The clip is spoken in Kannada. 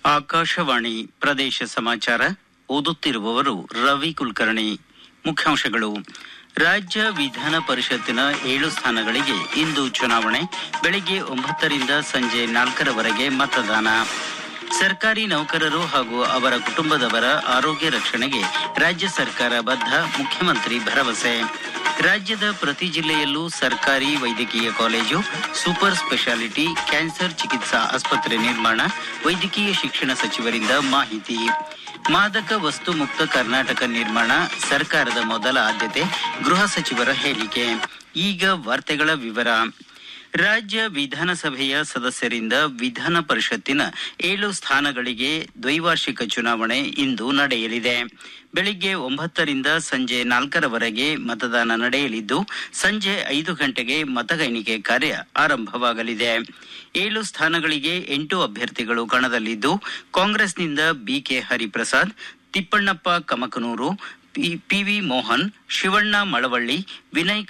ಆಕಾಶವಾಣಿ ಪ್ರದೇಶ ಸಮಾಚಾರ ಓದುತ್ತಿರುವವರು ರವಿ ಕುಲಕರ್ಣಿ ಮುಖ್ಯಾಂಶಗಳು ರಾಜ್ಯ ವಿಧಾನ ಪರಿಷತ್ತಿನ ಏಳು ಸ್ಥಾನಗಳಿಗೆ ಇಂದು ಚುನಾವಣೆ ಬೆಳಗ್ಗೆ ಒಂಬತ್ತರಿಂದ ಸಂಜೆ ನಾಲ್ಕರವರೆಗೆ ಮತದಾನ ಸರ್ಕಾರಿ ನೌಕರರು ಹಾಗೂ ಅವರ ಕುಟುಂಬದವರ ಆರೋಗ್ಯ ರಕ್ಷಣೆಗೆ ರಾಜ್ಯ ಸರ್ಕಾರ ಬದ್ಧ ಮುಖ್ಯಮಂತ್ರಿ ಭರವಸೆ ರಾಜ್ಯದ ಪ್ರತಿ ಜಿಲ್ಲೆಯಲ್ಲೂ ಸರ್ಕಾರಿ ವೈದ್ಯಕೀಯ ಕಾಲೇಜು ಸೂಪರ್ ಸ್ಪೆಷಾಲಿಟಿ ಕ್ಯಾನ್ಸರ್ ಚಿಕಿತ್ಸಾ ಆಸ್ಪತ್ರೆ ನಿರ್ಮಾಣ ವೈದ್ಯಕೀಯ ಶಿಕ್ಷಣ ಸಚಿವರಿಂದ ಮಾಹಿತಿ ಮಾದಕ ವಸ್ತು ಮುಕ್ತ ಕರ್ನಾಟಕ ನಿರ್ಮಾಣ ಸರ್ಕಾರದ ಮೊದಲ ಆದ್ಯತೆ ಗೃಹ ಸಚಿವರ ಹೇಳಿಕೆ ಈಗ ವಾರ್ತೆಗಳ ವಿವರ ರಾಜ್ಯ ವಿಧಾನಸಭೆಯ ಸದಸ್ಯರಿಂದ ವಿಧಾನ ಪರಿಷತ್ತಿನ ಏಳು ಸ್ಥಾನಗಳಿಗೆ ದ್ವೈವಾರ್ಷಿಕ ಚುನಾವಣೆ ಇಂದು ನಡೆಯಲಿದೆ ಬೆಳಿಗ್ಗೆ ಒಂಬತ್ತರಿಂದ ಸಂಜೆ ನಾಲ್ಕರವರೆಗೆ ಮತದಾನ ನಡೆಯಲಿದ್ದು ಸಂಜೆ ಐದು ಗಂಟೆಗೆ ಮತ ಎಣಿಕೆ ಕಾರ್ಯ ಆರಂಭವಾಗಲಿದೆ ಏಳು ಸ್ಥಾನಗಳಿಗೆ ಎಂಟು ಅಭ್ಯರ್ಥಿಗಳು ಕಣದಲ್ಲಿದ್ದು ಕಾಂಗ್ರೆಸ್ನಿಂದ ಬಿಕೆ ಹರಿಪ್ರಸಾದ್ ತಿಪ್ಪಣ್ಣಪ್ಪ ಕಮಕನೂರು ಪಿವಿ ಮೋಹನ್ ಶಿವಣ್ಣ ಮಳವಳ್ಳಿ ವಿನಯ್